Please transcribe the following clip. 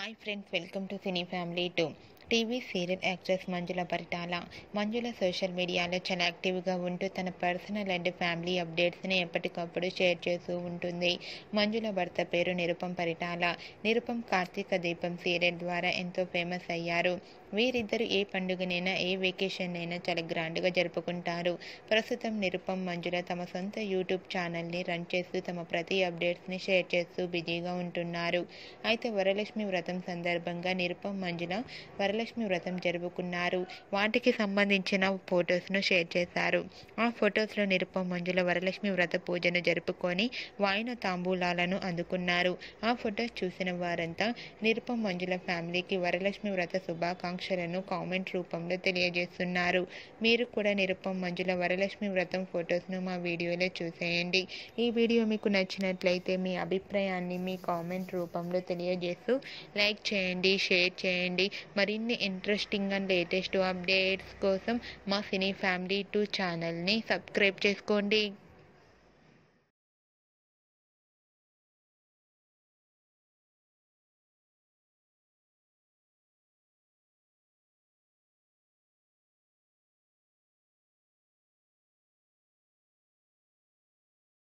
hi friends welcome to cine family two TV serial actress Manjula Paritala Manjula social మీడియాలో చాలా యాక్టివ్గా ఉంటూ తన పర్సనల్ అండ్ ఫ్యామిలీ అప్డేట్స్ని ఎప్పటికప్పుడు షేర్ చేస్తూ ఉంటుంది మంజుల భర్త పేరు నిరుపం పరిటాల నిరుపం కార్తీక దీపం సీరియల్ ద్వారా ఎంతో ఫేమస్ అయ్యారు వీరిద్దరు ఏ పండుగనైనా ఏ వెకేషన్ అయినా చాలా గ్రాండ్గా జరుపుకుంటారు ప్రస్తుతం నిరుపం మంజుల తమ సొంత యూట్యూబ్ ఛానల్ని రన్ చేస్తూ తమ ప్రతి అప్డేట్స్ని షేర్ చేస్తూ బిజీగా ఉంటున్నారు అయితే వరలక్ష్మి వ్రతం సందర్భంగా నిరుపం మంజుల వరలక్ష్మి వ్రతం జరుపుకున్నారు వాటికి సంబంధించిన ఫొటోస్ను షేర్ చేశారు ఆ ఫొటోస్లో నిరుపం మంజుల వరలక్ష్మి వ్రత పూజను జరుపుకొని వాయిన తాంబూలాలను అందుకున్నారు ఆ ఫొటోస్ చూసిన వారంతా నిరుపం మంజుల ఫ్యామిలీకి వరలక్ష్మి వ్రత శుభాకాంక్షలను కామెంట్ రూపంలో తెలియజేస్తున్నారు మీరు కూడా నిరుపం మంజుల వరలక్ష్మి వ్రతం ఫొటోస్ను మా వీడియోలో చూసేయండి ఈ వీడియో మీకు నచ్చినట్లయితే మీ అభిప్రాయాన్ని మీ కామెంట్ రూపంలో తెలియజేస్తూ లైక్ చేయండి షేర్ చేయండి మరిన్ని ఇంట్రెస్టింగ్ అండ్ లేటెస్ట్ అప్డేట్స్ కోసం మా సినీ ఫ్యామిలీ టూ ఛానల్ని సబ్స్క్రైబ్ చేసుకోండి